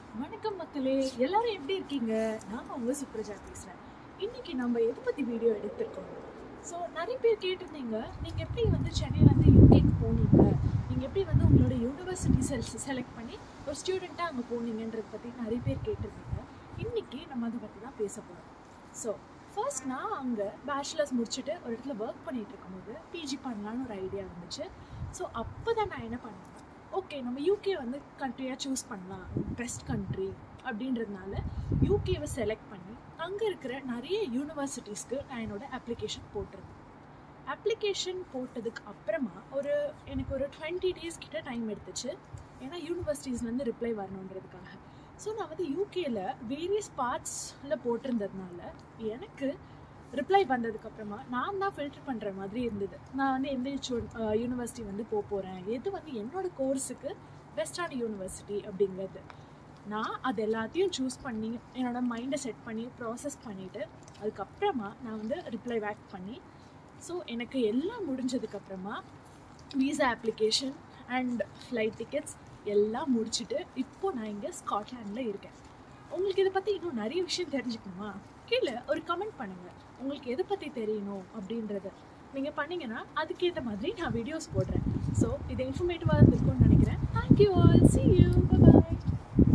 வணக்கம் மக்களே எல்லாரும் எப்படி இருக்கீங்க நான் உங்க சுப்ரஜா பேசுறேன் இன்னைக்கு நம்ம எதை பத்தி வீடியோ எடுத்திருக்கோம் ஸோ நிறைய பேர் கேட்டிருந்தீங்க நீங்க எப்படி வந்து சென்னையிலேருந்து யூகேக்கு போனீங்க நீங்க எப்படி வந்து உங்களோட யூனிவர்சிட்டி செல் செலக்ட் பண்ணி ஒரு ஸ்டூடெண்ட்டாக அங்கே போனீங்கன்றத பற்றி நிறைய பேர் கேட்டிருந்தீங்க இன்னைக்கு நம்ம அதை பற்றி தான் பேச போகிறோம் ஸோ ஃபர்ஸ்ட் நான் அங்கே பேச்சுலர்ஸ் முடிச்சுட்டு ஒரு இடத்துல ஒர்க் பண்ணிட்டு இருக்கும்போது பிஜி பண்ணலான்னு ஒரு ஐடியா இருந்துச்சு ஸோ அப்போ தான் நான் என்ன பண்ணேன் ஓகே நம்ம யூகே வந்து கண்ட்ரியாக சூஸ் பண்ணலாம் பெஸ்ட் கண்ட்ரி அப்படின்றதுனால யூகேவை செலக்ட் பண்ணி அங்கே இருக்கிற நிறைய யூனிவர்சிட்டிஸ்க்கு நான் என்னோட அப்ளிகேஷன் போட்டிருந்தேன் அப்ளிகேஷன் போட்டதுக்கு அப்புறமா ஒரு எனக்கு ஒரு டுவெண்ட்டி டேஸ் கிட்ட டைம் எடுத்துச்சு ஏன்னா யூனிவர்சிட்டிஸ்லேருந்து ரிப்ளை வரணுன்றதுக்காக ஸோ நான் வந்து யூகேல வேரியஸ் பார்ட்ஸில் போட்டிருந்ததுனால எனக்கு ரிப்ளை வந்ததுக்கப்புறமா நான் தான் ஃபில்டர் பண்ணுற மாதிரி இருந்தது நான் வந்து எந்த யூனிவர்சிட்டி வந்து போக போகிறேன் எது வந்து என்னோட கோர்ஸுக்கு பெஸ்ட்டான யூனிவர்சிட்டி அப்படிங்கிறது நான் அது எல்லாத்தையும் சூஸ் பண்ணி என்னோட மைண்டை செட் பண்ணி ப்ராசஸ் பண்ணிவிட்டு அதுக்கப்புறமா நான் வந்து ரிப்ளை பேக் பண்ணி ஸோ எனக்கு எல்லாம் முடிஞ்சதுக்கப்புறமா visa application and flight tickets எல்லாம் முடிச்சுட்டு இப்போ நான் இங்கே ஸ்காட்லாண்டில் இருக்கேன் உங்களுக்கு இதை பற்றி இன்னும் நிறைய விஷயம் தெரிஞ்சுக்கணுமா கீழே ஒரு கமெண்ட் பண்ணுங்கள் உங்களுக்கு எதை பற்றி தெரியணும் அப்படின்றத நீங்கள் பண்ணீங்கன்னா அதுக்கேற்ற மாதிரி நான் வீடியோஸ் போடுறேன் ஸோ இது இன்ஃபர்மேட்டிவாக இருந்திருக்கும்னு நினைக்கிறேன் thank you all see you bye